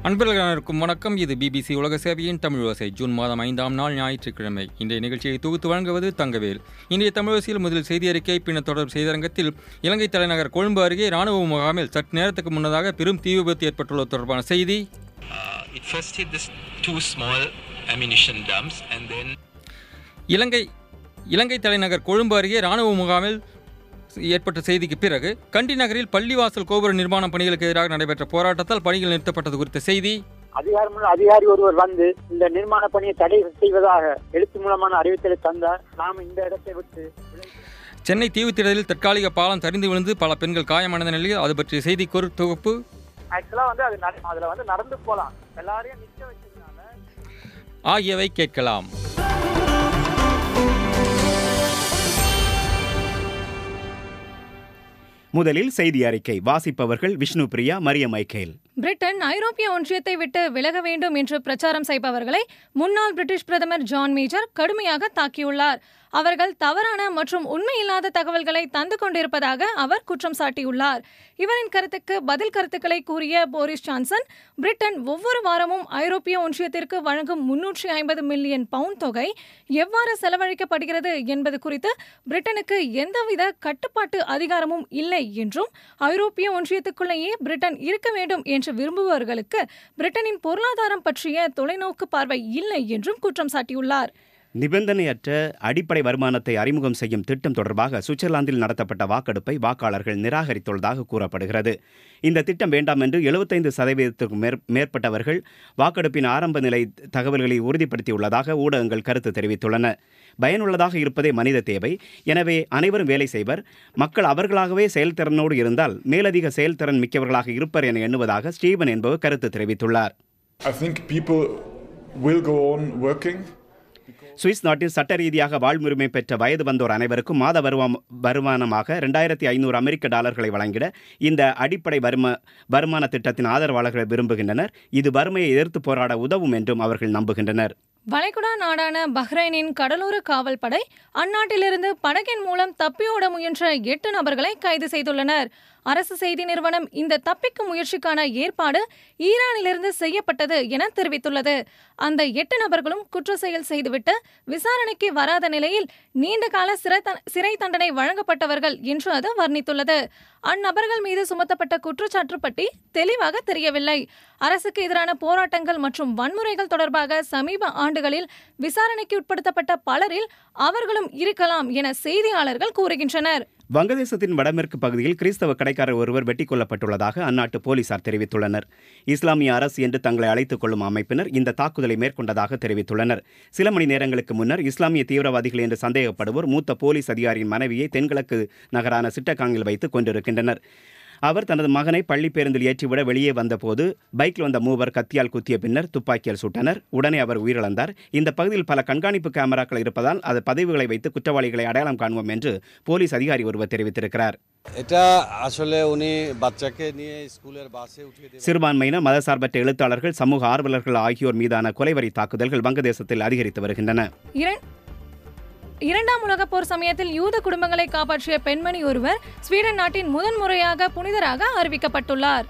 அன்பர்கள் அனைவருக்கும் வணக்கம் இது பிபிசி உலக சேவையின் தமிழ் ஓசை ஜூன் மாதம் ஐந்தாம் நாள் ஞாயிற்றுக்கிழமை இன்றைய நிகழ்ச்சியை தொகுத்து வழங்குவது தங்கவேல் இன்றைய தமிழோசையில் முதலில் செய்தி அறிக்கை பின்னர் தொடர் செய்தியரங்கத்தில் இலங்கை தலைநகர் கொழும்பு அருகே ராணுவ முகாமில் சற்று நேரத்துக்கு முன்னதாக பெரும் தீ விபத்து ஏற்பட்டுள்ளது தொடர்பான செய்தி Uh, it first hit this two small ammunition dumps and then இலங்கை இலங்கை தலைநகர் கொழும்பு அருகே ராணுவ முகாமில் ஏற்பட்ட செய்திக்கு பிறகு கண்டி நகரில் பள்ளிவாசல் கோபுர நிர்மாண பணிகளுக்கு எதிராக நடைபெற்ற போராட்டத்தால் பணிகள் நிறுத்தப்பட்டது குறித்த செய்தி அதிகாரமுள்ள அதிகாரி ஒருவர் வந்து இந்த நிர்மாண பணியை தடை செய்வதாக எழுத்து மூலமான அறிவித்தலை தந்தார் நாம் இந்த இடத்தை விட்டு சென்னை தீவுத்திடலில் தற்காலிக பாலம் சரிந்து விழுந்து பல பெண்கள் காயமடைந்த நிலையில் அது பற்றிய செய்தி ஒரு தொகுப்பு ஆக்சுவலா வந்து அது நட- அதுல வந்து நடந்து போலாம் எல்லாரையும் நிக்க வச்சதுனால ஆகியவை கேட்கலாம் முதலில் செய்தி அறிக்கை வாசிப்பவர்கள் Vishnu Priya Maria Michael Britain ஐரோப்பிய ஒன்றியத்தை விட்டு விலக வேண்டும் என்று பிரச்சாரம் செய்பவர்களை முன்னாள் பிரிட்டிஷ் பிரதமர் ஜான் மேஜர் கடுமையாக தாக்கியுள்ளார் அவர்கள் தவறான மற்றும் உண்மையில்லாத தகவல்களை தந்து கொண்டிருப்பதாக அவர் குற்றம் சாட்டியுள்ளார் இவரின் கருத்துக்கு பதில் கருத்துக்களை கூறிய போரிஸ் ஜான்சன் பிரிட்டன் ஒவ்வொரு வாரமும் ஐரோப்பிய ஒன்றியத்திற்கு வழங்கும் முன்னூற்றி ஐம்பது மில்லியன் பவுண்ட் தொகை எவ்வாறு செலவழிக்கப்படுகிறது என்பது குறித்து பிரிட்டனுக்கு எந்தவித கட்டுப்பாட்டு அதிகாரமும் இல்லை என்றும் ஐரோப்பிய ஒன்றியத்துக்குள்ளேயே பிரிட்டன் இருக்க வேண்டும் என்று விரும்புபவர்களுக்கு பிரிட்டனின் பொருளாதாரம் பற்றிய தொலைநோக்கு பார்வை இல்லை என்றும் குற்றம் சாட்டியுள்ளார் நிபந்தனையற்ற அடிப்படை வருமானத்தை அறிமுகம் செய்யும் திட்டம் தொடர்பாக சுவிட்சர்லாந்தில் நடத்தப்பட்ட வாக்கெடுப்பை வாக்காளர்கள் நிராகரித்துள்ளதாக கூறப்படுகிறது இந்த திட்டம் வேண்டாம் என்று எழுபத்தைந்து சதவீதத்திற்கும் மேற் மேற்பட்டவர்கள் வாக்கெடுப்பின் ஆரம்ப நிலை தகவல்களை உறுதிப்படுத்தியுள்ளதாக ஊடகங்கள் கருத்து தெரிவித்துள்ளன பயனுள்ளதாக இருப்பதே மனித தேவை எனவே அனைவரும் வேலை செய்வர் மக்கள் அவர்களாகவே செயல்திறனோடு இருந்தால் மேலதிக செயல்திறன் மிக்கவர்களாக இருப்பர் என எண்ணுவதாக ஸ்டீவன் என்பவர் கருத்து தெரிவித்துள்ளார் I think people will go on working. Swiss நாட்டில் சட்ட ரீதியாக வாழ்வுரிமை பெற்ற வயது வந்தோர் அனைவருக்கும் மாத வருவாம் வருமானமாக ரெண்டாயிரத்தி ஐநூறு அமெரிக்க டாலர்களை வழங்கிட இந்த அடிப்படை வரும வருமான திட்டத்தின் ஆதரவாளர்கள் விரும்புகின்றனர் இது வறுமையை எதிர்த்து போராட உதவும் என்றும் அவர்கள் நம்புகின்றனர் வளைகுடா நாடான பஹ்ரைனின் கடலோர காவல் படை அந்நாட்டிலிருந்து படகின் மூலம் தப்பியோட முயன்ற எட்டு நபர்களை கைது செய்துள்ளனர் அரசு செய்தி நிறுவனம் இந்த தப்பிக்கும் முயற்சிக்கான ஏற்பாடு ஈரானிலிருந்து செய்யப்பட்டது என தெரிவித்துள்ளது அந்த எட்டு நபர்களும் குற்ற செயல் செய்துவிட்டு விசாரணைக்கு வராத நிலையில் நீண்ட கால சிறை த- சிறை தண்டனை வழங்கப்பட்டவர்கள் என்று அது வர்ணித்துள்ளது அந்நபர்கள் மீது சுமத்தப்பட்ட குற்றச்சாட்டு பற்றி தெளிவாக தெரியவில்லை அரசுக்கு எதிரான போராட்டங்கள் மற்றும் வன்முறைகள் தொடர்பாக சமீப ஆண்டுகளில் விசாரணைக்கு உட்படுத்தப்பட்ட பலரில் அவர்களும் இருக்கலாம் என செய்தியாளர்கள் கூறுகின்றனர் வங்கதேசத்தின் வடமேற்கு பகுதியில் கிறிஸ்தவ கடைக்காரர் ஒருவர் வெட்டிக் கொல்லப்பட்டுள்ளதாக அந்நாட்டு போலீசார் தெரிவித்துள்ளனர் இஸ்லாமிய அரசு என்று தங்களை அழைத்துக் கொள்ளும் அமைப்பினர் இந்த தாக்குதலை மேற்கொண்டதாக தெரிவித்துள்ளனர் சில மணி நேரங்களுக்கு முன்னர் இஸ்லாமிய தீவிரவாதிகள் என்று சந்தேகப்படுவோர் மூத்த போலீஸ் அதிகாரியின் மனைவியை தென்கிழக்கு நகரான சிட்டகாங்கில் வைத்து கொண்டிருக்கின்றனர் அவர் தனது மகனை பள்ளி பேருந்தில் ஏற்றிவிட வெளியே வந்தபோது பைக்கில் வந்த மூவர் கத்தியால் குத்திய பின்னர் துப்பாக்கியால் சுட்டனர் உடனே அவர் உயிரிழந்தார் இந்த பகுதியில் பல கண்காணிப்பு கேமராக்கள் இருப்பதால் அது பதிவுகளை வைத்து குற்றவாளிகளை அடையாளம் காண்போம் என்று போலீஸ் அதிகாரி ஒருவர் தெரிவித்திருக்கிறார் এটা আসলে উনি বাচ্চাকে নিয়ে স্কুলের বাসে উঠিয়ে দেবেন சிறுபான்மையினர் மதசார்பற்ற எழுத்தாளர்கள் சமூக ஆர்வலர்கள் ஆகியோர் மீதான கொலைவரி தாக்குதல்கள் வங்கதேசத்தில் அதிகரித்து வருகின்றன இரண்- இரண்டாம் உலகப் போர் சமயத்தில் யூத குடும்பங்களை காப்பாற்றிய பெண்மணி ஒருவர் ஸ்வீடன் நாட்டின் முதன் முறையாக புனிதராக அறிவிக்கப்பட்டுள்ளார்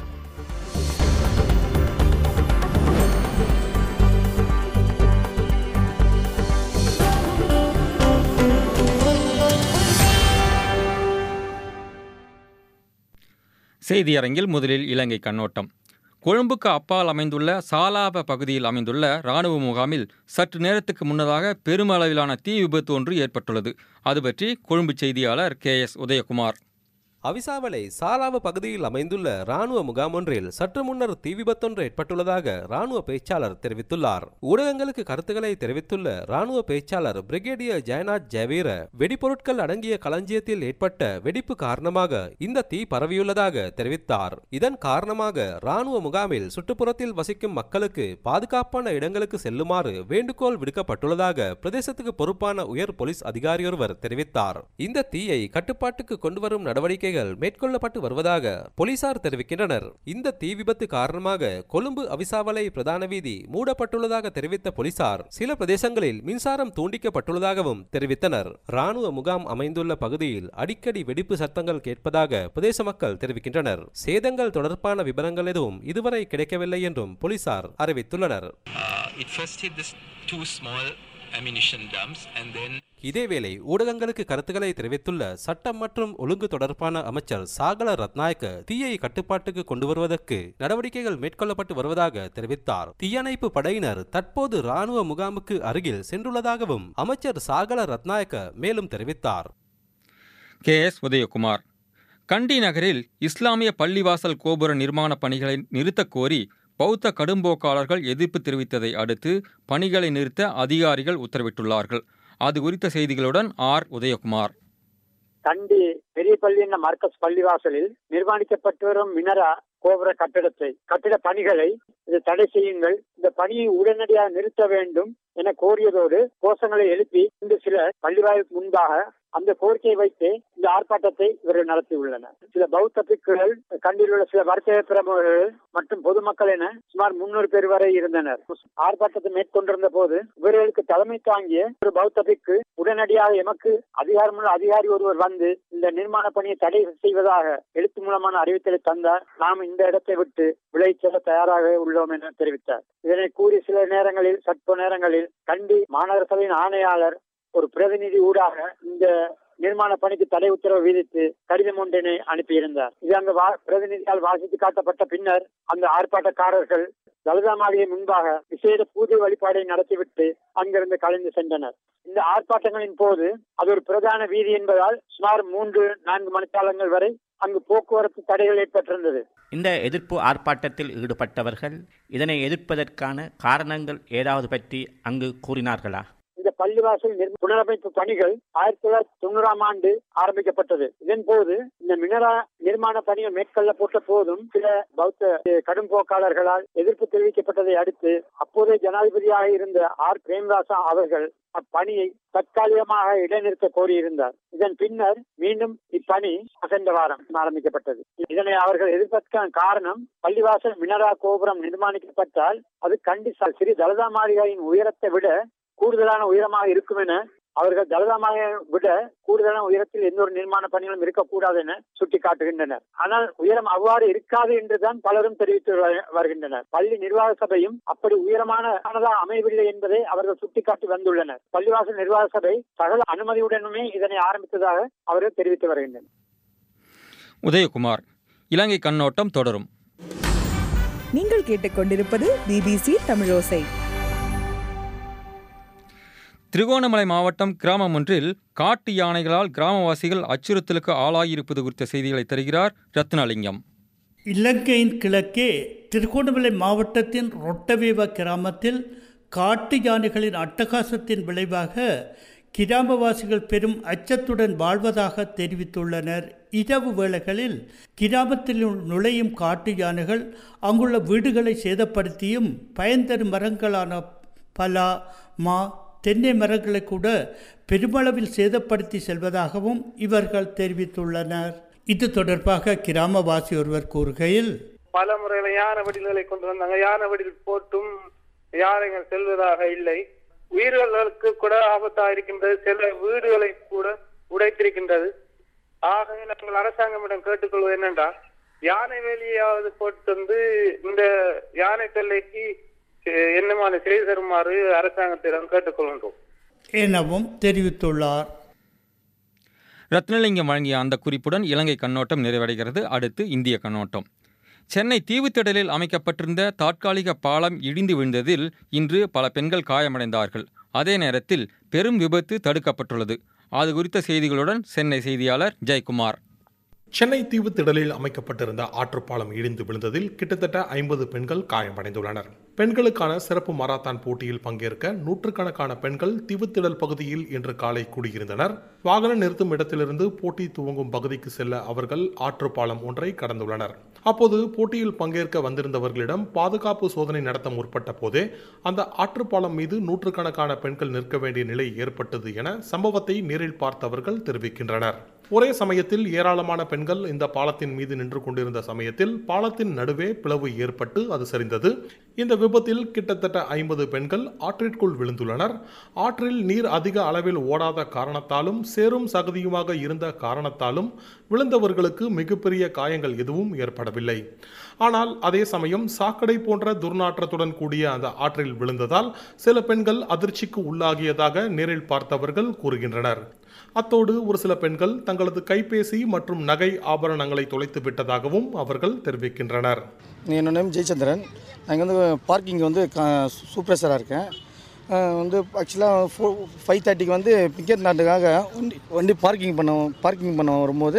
செய்தியரங்கில் முதலில் இலங்கை கண்ணோட்டம் கொழும்புக்கு அப்பால் அமைந்துள்ள சாலாப பகுதியில் அமைந்துள்ள இராணுவ முகாமில் சற்று நேரத்துக்கு முன்னதாக பெருமளவிலான தீ விபத்து ஒன்று ஏற்பட்டுள்ளது அது பற்றி கொழும்பு செய்தியாளர் கே எஸ் உதயகுமார் அவிசாவளை சாலாவ பகுதியில் அமைந்துள்ள ராணுவ முகாம் ஒன்றில் சற்று முன்னர் தீ விபத்தொன்று ஏற்பட்டுள்ளதாக ராணுவ பேச்சாளர் தெரிவித்துள்ளார் ஊடகங்களுக்கு கருத்துக்களை தெரிவித்துள்ள ராணுவ பேச்சாளர் பிரிகேடியர் ஜெயநாத் ஜெயவீர வெடிபொருட்கள் அடங்கிய களஞ்சியத்தில் ஏற்பட்ட வெடிப்பு காரணமாக இந்த தீ பரவியுள்ளதாக தெரிவித்தார் இதன் காரணமாக ராணுவ முகாமில் சுற்றுப்புறத்தில் வசிக்கும் மக்களுக்கு பாதுகாப்பான இடங்களுக்கு செல்லுமாறு வேண்டுகோள் விடுக்கப்பட்டுள்ளதாக பிரதேசத்துக்கு பொறுப்பான உயர் போலீஸ் அதிகாரியொருவர் தெரிவித்தார் இந்த தீயை கட்டுப்பாட்டுக்கு கொண்டுவரும் நடவடிக்கைகள் நடவடிக்கைகள் மேற்கொள்ளப்பட்டு வருவதாக போலீசார் தெரிவிக்கின்றனர் இந்த தீ விபத்து காரணமாக கொழும்பு அவிசாவளை பிரதான வீதி மூடப்பட்டுள்ளதாக தெரிவித்த போலீசார் சில பிரதேசங்களில் மின்சாரம் துண்டிக்கப்பட்டுள்ளதாகவும் தெரிவித்தனர் ராணுவ முகாம் அமைந்துள்ள பகுதியில் அடிக்கடி வெடிப்பு சத்தங்கள் கேட்பதாக பிரதேச மக்கள் தெரிவிக்கின்றனர் சேதங்கள் தொடர்பான விவரங்கள் எதுவும் இதுவரை கிடைக்கவில்லை என்றும் போலீசார் அறிவித்துள்ளனர் Uh, it first hit this two small ammunition dumps and then இதேவேளை ஊடகங்களுக்கு கருத்துக்களை தெரிவித்துள்ள சட்டம் மற்றும் ஒழுங்கு தொடர்பான அமைச்சர் சாகல ரத்நாயக்க தீயை கட்டுப்பாட்டுக்கு கொண்டு வருவதற்கு நடவடிக்கைகள் மேற்கொள்ளப்பட்டு வருவதாக தெரிவித்தார் தீயணைப்பு படையினர் தற்போது ராணுவ முகாமுக்கு அருகில் சென்றுள்ளதாகவும் அமைச்சர் சாகல ரத்நாயக்க மேலும் தெரிவித்தார் கே எஸ் உதயகுமார் கண்டி நகரில் இஸ்லாமிய பள்ளிவாசல் கோபுர நிர்மாண பணிகளை நிறுத்தக் கோரி பௌத்த கடும்போக்காளர்கள் எதிர்ப்பு தெரிவித்ததை அடுத்து பணிகளை நிறுத்த அதிகாரிகள் உத்தரவிட்டுள்ளார்கள் அது குறித்த செய்திகளுடன் ஆர் உதயகுமார் கண்டி பெரிய பள்ளி என்ற மார்க்கஸ் பள்ளிவாசலில் நிர்மாணிக்கப்பட்டு வரும் மினரா கோபுர கட்டிடத்தை கட்டிட பணிகளை இது தடை செய்யுங்கள் இந்த பணியை உடனடியாக நிறுத்த வேண்டும் என கோரியதோடு கோஷங்களை எழுப்பி இன்று சில பள்ளிவாய்க்கு முன்பாக அந்த கோரிக்கையை வைத்து இந்த ஆர்ப்பாட்டத்தை இவர்கள் நடத்தியுள்ளனர் சில பௌத்த பிக்குகள் கண்டில் உள்ள சில வர்த்தக பிரமுகர்கள் மற்றும் பொதுமக்கள் என சுமார் முன்னூறு பேர் வரை இருந்தனர் ஆர்ப்பாட்டத்தை மேற்கொண்டிருந்த போது இவர்களுக்கு தலைமை தாங்கிய ஒரு பௌத்த பிக்கு உடனடியாக எமக்கு அதிகாரமுள்ள அதிகாரி ஒருவர் வந்து இந்த நிர்மாண பணியை தடை செய்வதாக எழுத்து மூலமான அறிவித்தலை தந்தார் நாம் இந்த இடத்தை விட்டு விலை செல்ல தயாராக உள்ளோம் என தெரிவித்தார் இதனை கூறி சில நேரங்களில் சற்று நேரங்களில் கண்டி மாநகர சபையின் ஆணையாளர் ஒரு பிரதிநிதி ஊடாக இந்த நிர்மாண பணிக்கு தடை உத்தரவு விதித்து கடிதம் ஒன்றினை அனுப்பியிருந்தார் இது அங்கு வா- பிரதிநிதியால் வாசித்து காட்டப்பட்ட பின்னர் அந்த ஆர்ப்பாட்டக்காரர்கள் லலிதா மாளிகை முன்பாக விசேட பூஜை வழிபாடை நடத்திவிட்டு அங்கிருந்து கலைந்து சென்றனர் இந்த ஆர்ப்பாட்டங்களின் போது அது ஒரு பிரதான வீதி என்பதால் சுமார் மூன்று நான்கு மணிக்காலங்கள் வரை அங்கு போக்குவரத்து தடைகள் ஏற்பட்டிருந்தது இந்த எதிர்ப்பு ஆர்ப்பாட்டத்தில் ஈடுபட்டவர்கள் இதனை எதிர்ப்பதற்கான காரணங்கள் ஏதாவது பற்றி அங்கு கூறினார்களா இந்த பள்ளிவாசல் நிர்- புனரமைப்பு பணிகள் ஆயிரத்தி தொள்ளாயிரத்தி தொண்ணூறாம் ஆண்டு ஆரம்பிக்கப்பட்டது இதன் போது இந்த மினரா நிர்மாண பணிகள் மேற்கொள்ளப்பட்ட போதும் சில பௌத்த அஹ், கடும் போக்காளர்களால் எதிர்ப்பு தெரிவிக்கப்பட்டதை அடுத்து அப்போதைய ஜனாதிபதியாக இருந்த ஆர் பிரேமதாசா அவர்கள் அப்பணியை தற்காலிகமாக இடைநிறுத்த கோரியிருந்தார் இதன் பின்னர் மீண்டும் இப்பணி சென்ற வாரம் ஆரம்பிக்கப்பட்டது இதனை அவர்கள் எதிர்ப்பதற்கான காரணம் பள்ளிவாசல் மினரா கோபுரம் நிர்மாணிக்கப்பட்டால் அது கண்டி ஸ்ரீ தலதா மாளிகையின் உயரத்தை விட கூடுதலான உயரமாக இருக்கும் என அவர்கள் தலதமாக விட கூடுதலான உயரத்தில் எந்த ஒரு நிர்மாண பணிகளும் இருக்கக்கூடாது என சுட்டிக்காட்டுகின்றனர் ஆனால் உயரம் அவ்வாறு இருக்காது என்றுதான் பலரும் தெரிவித்து வ- வருகின்றனர் பள்ளி நிர்வாக சபையும் அப்படி உயரமானதாக அமையவில்லை என்பதை அவர்கள் சுட்டிக்காட்டி வந்துள்ளனர் பள்ளிவாசல் நிர்வாக சபை சகல அனுமதியுடனுமே இதனை ஆரம்பித்ததாக அவர்கள் தெரிவித்து வருகின்றனர் உதயகுமார் இலங்கை கண்ணோட்டம் தொடரும் நீங்கள் கேட்டுக்கொண்டிருப்பது பிபிசி தமிழோசை திருகோணமலை மாவட்டம் கிராமம் ஒன்றில் காட்டு யானைகளால் கிராமவாசிகள் அச்சுறுத்தலுக்கு ஆளாகியிருப்பது குறித்த செய்திகளை தருகிறார் ரத்னலிங்கம் இலங்கையின் கிழக்கே திருகோணமலை மாவட்டத்தின் ரொட்டவேவ கிராமத்தில் காட்டு யானைகளின் அட்டகாசத்தின் விளைவாக கிராமவாசிகள் பெரும் அச்சத்துடன் வாழ்வதாக தெரிவித்துள்ளனர் இரவு வேளைகளில் கிராமத்தில் நுழையும் காட்டு யானைகள் அங்குள்ள வீடுகளை சேதப்படுத்தியும் பயன்தரும் மரங்களான பலா மா தென்னை மரங்களை கூட பெருமளவில் சேதப்படுத்தி செல்வதாகவும் இவர்கள் தெரிவித்துள்ளனர் இது தொடர்பாக கிராமவாசி ஒருவர் கூறுகையில் பல முறையில யானை வடில்களை கொண்டு வந்தாங்க யானை வடில் போட்டும் யானைகள் செல்வதாக இல்லை உயிர்களுக்கு கூட ஆபத்தா இருக்கின்றது சில வீடுகளை கூட உடைத்திருக்கின்றது ஆகவே நாங்கள் அரசாங்கமிடம் கேட்டுக்கொள்வது என்னென்றால் யானை வேலியாவது போட்டு வந்து இந்த யானை தொல்லைக்கு அஹ், என்னமான செய்து தருமாறு அரசாங்கத்திடம் கேட்டுக்கொள்கின்றோம் எனவும் தெரிவித்துள்ளார் ரத்னலிங்கம் வழங்கிய அந்த குறிப்புடன் இலங்கை கண்ணோட்டம் நிறைவடைகிறது அடுத்து இந்திய கண்ணோட்டம் சென்னை தீவுத்திடலில் அமைக்கப்பட்டிருந்த தற்காலிக பாலம் இடிந்து விழுந்ததில் இன்று பல பெண்கள் காயமடைந்தார்கள் அதே நேரத்தில் பெரும் விபத்து தடுக்கப்பட்டுள்ளது அது குறித்த செய்திகளுடன் சென்னை செய்தியாளர் ஜெயக்குமார் சென்னை தீவு திடலில் அமைக்கப்பட்டிருந்த ஆற்றுப்பாலம் இடிந்து விழுந்ததில் கிட்டத்தட்ட ஐம்பது பெண்கள் காயமடைந்துள்ளனர் பெண்களுக்கான சிறப்பு மாரத்தான் போட்டியில் பங்கேற்க நூற்றுக்கணக்கான பெண்கள் தீவுத்திடல் பகுதியில் இன்று காலை கூடியிருந்தனர் வாகனம் நிறுத்தும் இடத்திலிருந்து போட்டி துவங்கும் பகுதிக்கு செல்ல அவர்கள் ஆற்றுப்பாலம் ஒன்றை கடந்துள்ளனர் அப்போது போட்டியில் பங்கேற்க வந்திருந்தவர்களிடம் பாதுகாப்பு சோதனை நடத்த முற்பட்ட போதே அந்த ஆற்றுப்பாலம் மீது நூற்றுக்கணக்கான பெண்கள் நிற்க வேண்டிய நிலை ஏற்பட்டது என சம்பவத்தை நேரில் பார்த்தவர்கள் தெரிவிக்கின்றனர் ஒரே சமயத்தில் ஏராளமான பெண்கள் இந்த பாலத்தின் மீது நின்று கொண்டிருந்த சமயத்தில் பாலத்தின் நடுவே பிளவு ஏற்பட்டு அது சரிந்தது இந்த விபத்தில் கிட்டத்தட்ட ஐம்பது பெண்கள் ஆற்றிற்குள் விழுந்துள்ளனர் ஆற்றில் நீர் அதிக அளவில் ஓடாத காரணத்தாலும் சேரும் சகதியுமாக இருந்த காரணத்தாலும் விழுந்தவர்களுக்கு மிகப்பெரிய காயங்கள் எதுவும் ஏற்படவில்லை ஆனால் அதே சமயம் சாக்கடை போன்ற துர்நாற்றத்துடன் கூடிய அந்த ஆற்றில் விழுந்ததால் சில பெண்கள் அதிர்ச்சிக்கு உள்ளாகியதாக நேரில் பார்த்தவர்கள் கூறுகின்றனர் அத்தோடு ஒரு சில பெண்கள் தங்களது கைபேசி மற்றும் நகை ஆபரணங்களை தொலைத்து விட்டதாகவும் அவர்கள் தெரிவிக்கின்றனர் என்னோட நேம் ஜெயச்சந்திரன் நான் இங்கே வந்து பார்க்கிங் வந்து சூப்பர்வைசராக இருக்கேன் அஹ் வந்து ஆக்சுவலாக ஃபோ ஃபைவ் தேர்ட்டிக்கு வந்து பிக்கெட் நாட்டுக்காக வண்டி வண்டி பார்க்கிங் பண்ண பார்க்கிங் பண்ண வரும்போது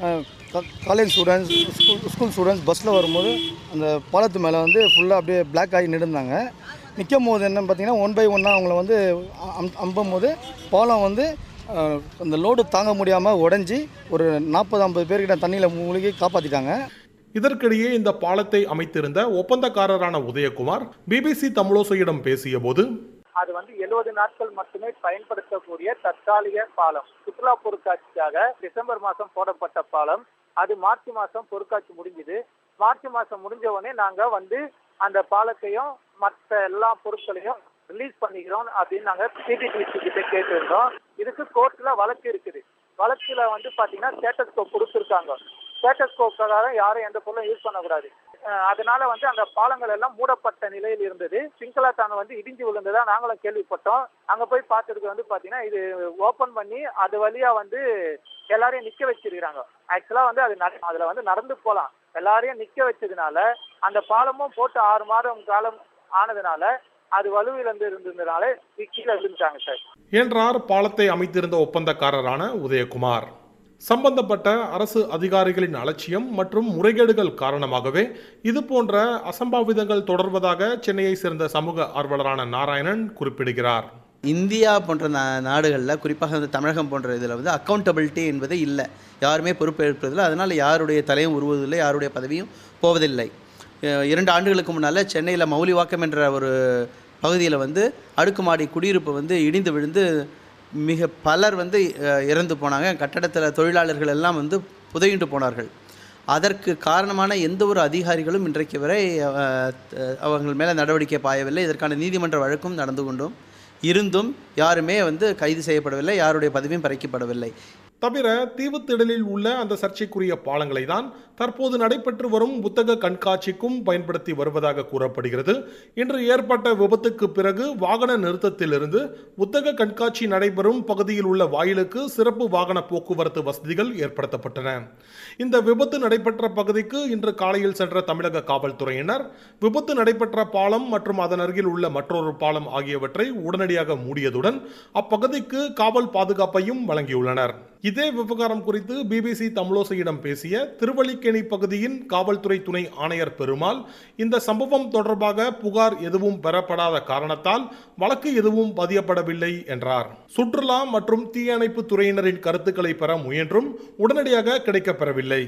college students school school students பஸ்ஸில் வரும்போது அந்த பாலத்து மேலே வந்து ஃபுல்லாக அப்படியே பிளாக் ஆகி நின்றுந்தாங்க நிற்கும் போது என்னன்னு பார்த்தீங்கன்னா ஒன் பை ஒன்னாக அவங்கள வந்து அம் அம்பும் போது பாலம் வந்து அஹ், அந்த லோடு தாங்க முடியாமல் உடஞ்சி ஒரு நாற்பது ஐம்பது பேர்கிட்ட தண்ணியில் மூழ்கி காப்பாற்றிட்டாங்க இதற்கிடையே இந்த பாலத்தை அமைத்திருந்த ஒப்பந்தக்காரரான உதயகுமார் பிபிசி தமிழோசையிடம் பேசியபோது அது வந்து எழுபது நாட்கள் மட்டுமே பயன்படுத்தக்கூடிய தற்காலிக பாலம் சுற்றுலா பொருட்காட்சிக்காக டிசம்பர் மாதம் போடப்பட்ட பாலம் அது மார்ச் மாதம் பொருட்காட்சி முடிஞ்சுது மார்ச் மாதம் முடிஞ்ச உடனே நாங்க வந்து அந்த பாலத்தையும் மற்ற எல்லா பொருட்களையும் ரிலீஸ் பண்ணிக்கிறோம் அப்படின்னு நாங்க சிடிடிசி கிட்ட கேட்டிருந்தோம் இதுக்கு கோர்ட்ல வழக்கு இருக்குது வழக்குல வந்து பாத்தீங்கன்னா ஸ்டேட்டஸ்கோப் கொடுத்துருக்காங்க ஸ்டேட்டஸ்கோப் பிரகாரம் யாரும் எந்த பொருளும் யூஸ் பண்ணக்கூடாது அஹ் அதனால வந்து அந்த பாலங்கள் எல்லாம் மூடப்பட்ட நிலையில் இருந்தது சிங்களா தாங்க வந்து இடிஞ்சு விழுந்ததா நாங்களும் கேள்விப்பட்டோம் அங்க போய் பார்த்ததுக்கு வந்து பாத்தீங்கன்னா இது ஓபன் பண்ணி அது வழியா வந்து எல்லாரையும் நிக்க வச்சிருக்காங்க ஆக்சுவலா வந்து அது நட- அதுல வந்து நடந்து போலாம் எல்லாரையும் நிக்க வச்சதுனால அந்த பாலமும் போட்டு ஆறு மாதம் காலம் ஆனதுனால அது வலுவிழந்து இருந்ததுனால கீழே விழுந்துட்டாங்க சார் என்றார் பாலத்தை அமைத்திருந்த ஒப்பந்தக்காரரான உதயகுமார் சம்பந்தப்பட்ட அரசு அதிகாரிகளின் அலட்சியம் மற்றும் முறைகேடுகள் காரணமாகவே இது போன்ற அசம்பாவிதங்கள் தொடர்வதாக சென்னையை சேர்ந்த சமூக ஆர்வலரான நாராயணன் குறிப்பிடுகிறார் இந்தியா போன்ற நா நாடுகளில் குறிப்பாக வந்து தமிழகம் போன்ற இதில் வந்து அக்கௌண்டபிலிட்டி என்பது இல்லை யாருமே பொறுப்பேற்பதில்லை அதனால் யாருடைய தலையும் உருவதில்லை யாருடைய பதவியும் போவதில்லை அஹ் இரண்டு ஆண்டுகளுக்கு முன்னால் சென்னையில் மௌலிவாக்கம் என்ற ஒரு பகுதியில் வந்து அடுக்குமாடி குடியிருப்பு வந்து இடிந்து விழுந்து மிக பலர் வந்து அஹ், இறந்து போனாங்க கட்டடத்தில் தொழிலாளர்கள் எல்லாம் வந்து புதையுண்டு போனார்கள் அதற்கு காரணமான எந்த ஒரு அதிகாரிகளும் இன்றைக்கு வரை அஹ், த- அவர்கள் மேலே நடவடிக்கை பாயவில்லை இதற்கான நீதிமன்ற வழக்கும் நடந்து கொண்டும் இருந்தும் யாருமே வந்து கைது செய்யப்படவில்லை யாருடைய பதவியும் பறிக்கப்படவில்லை தவிர தீவுத்திடலில் உள்ள அந்த சர்ச்சைக்குரிய பாலங்களை தான் தற்போது நடைபெற்று வரும் புத்தக கண்காட்சிக்கும் பயன்படுத்தி வருவதாக கூறப்படுகிறது இன்று ஏற்பட்ட விபத்துக்கு பிறகு வாகன நிறுத்தத்திலிருந்து புத்தக கண்காட்சி நடைபெறும் பகுதியில் உள்ள வாயிலுக்கு சிறப்பு வாகன போக்குவரத்து வசதிகள் ஏற்படுத்தப்பட்டன இந்த விபத்து நடைபெற்ற பகுதிக்கு இன்று காலையில் சென்ற தமிழக காவல்துறையினர் விபத்து நடைபெற்ற பாலம் மற்றும் அதன் அருகில் உள்ள மற்றொரு பாலம் ஆகியவற்றை உடனடியாக மூடியதுடன் அப்பகுதிக்கு காவல் பாதுகாப்பையும் வழங்கியுள்ளனர் இதே விவகாரம் குறித்து பிபிசி தமிழோசையிடம் பேசிய திருவல்லிக்கேணி பகுதியின் காவல்துறை துணை ஆணையர் பெருமாள் இந்த சம்பவம் தொடர்பாக புகார் எதுவும் பெறப்படாத காரணத்தால் வழக்கு எதுவும் பதியப்படவில்லை என்றார் சுற்றுலா மற்றும் தீயணைப்பு துறையினரின் கருத்துக்களை பெற முயன்றும் உடனடியாக கிடைக்கப்பெறவில்லை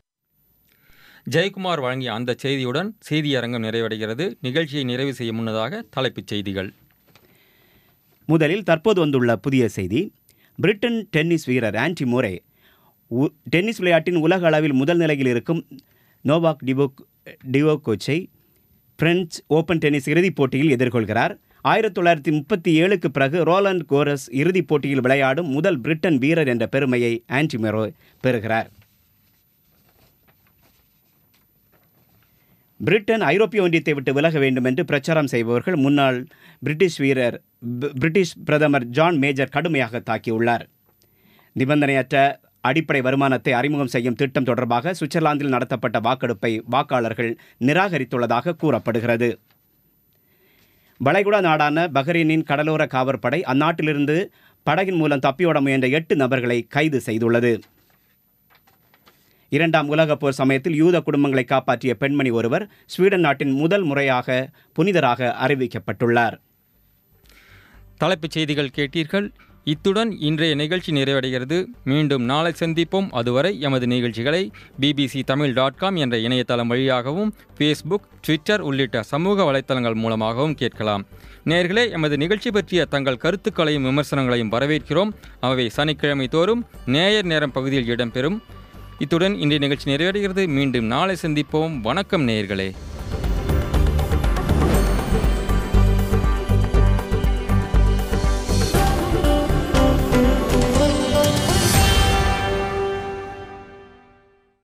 ஜெயக்குமார் வழங்கிய அந்த செய்தியுடன் செய்தியரங்கம் நிறைவடைகிறது நிகழ்ச்சியை நிறைவு செய்ய முன்னதாக தலைப்புச் செய்திகள் முதலில் தற்போது வந்துள்ள புதிய செய்தி பிரிட்டன் டென்னிஸ் வீரர் ஆன்டி மோரே உ- டென்னிஸ் விளையாட்டின் உலக அளவில் முதல் நிலையில் இருக்கும் நோவாக் டிவோக் டிவோகோச்சை பிரெஞ்சு ஓபன் டென்னிஸ் இறுதிப் போட்டியில் எதிர்கொள்கிறார் ஆயிரத்தி தொள்ளாயிரத்தி முப்பத்தி ஏழுக்கு பிறகு ரோலண்ட் கோரஸ் இறுதிப் போட்டியில் விளையாடும் முதல் பிரிட்டன் வீரர் என்ற பெருமையை ஆன்டி மோரே பெறுகிறார் பிரிட்டன் ஐரோப்பிய ஒன்றியத்தை விட்டு விலக வேண்டும் என்று பிரச்சாரம் செய்பவர்கள் முன்னாள் பிரிட்டிஷ் வீரர் பி- பிரிட்டிஷ் பிரதமர் ஜான் மேஜர் கடுமையாக தாக்கியுள்ளார் நிபந்தனையற்ற அடிப்படை வருமானத்தை அறிமுகம் செய்யும் திட்டம் தொடர்பாக சுவிட்சர்லாந்தில் நடத்தப்பட்ட வாக்கெடுப்பை வாக்காளர்கள் நிராகரித்துள்ளதாக கூறப்படுகிறது வளைகுடா நாடான பஹ்ரைனின் கடலோர காவற்படை அந்நாட்டிலிருந்து படகின் மூலம் தப்பியோட முயன்ற எட்டு நபர்களை கைது செய்துள்ளது இரண்டாம் உலகப் போர் சமயத்தில் யூத குடும்பங்களை காப்பாற்றிய பெண்மணி ஒருவர் ஸ்வீடன் நாட்டின் முதல் முறையாக புனிதராக அறிவிக்கப்பட்டுள்ளார் தலைப்புச் செய்திகள் கேட்டீர்கள் இத்துடன் இன்றைய நிகழ்ச்சி நிறைவடைகிறது மீண்டும் நாளை சந்திப்போம் அதுவரை எமது நிகழ்ச்சிகளை பிபிசி தமிழ் டாட் காம் என்ற இணையதளம் வழியாகவும் ஃபேஸ்புக் ட்விட்டர் உள்ளிட்ட சமூக வலைத்தளங்கள் மூலமாகவும் கேட்கலாம் நேர்களே எமது நிகழ்ச்சி பற்றிய தங்கள் கருத்துக்களையும் விமர்சனங்களையும் வரவேற்கிறோம் அவை சனிக்கிழமை தோறும் நேயர் நேரம் பகுதியில் இடம்பெறும் இத்துடன் இன்றைய நிகழ்ச்சி நிறைவடைகிறது மீண்டும் நாளை சந்திப்போம் வணக்கம் நேயர்களே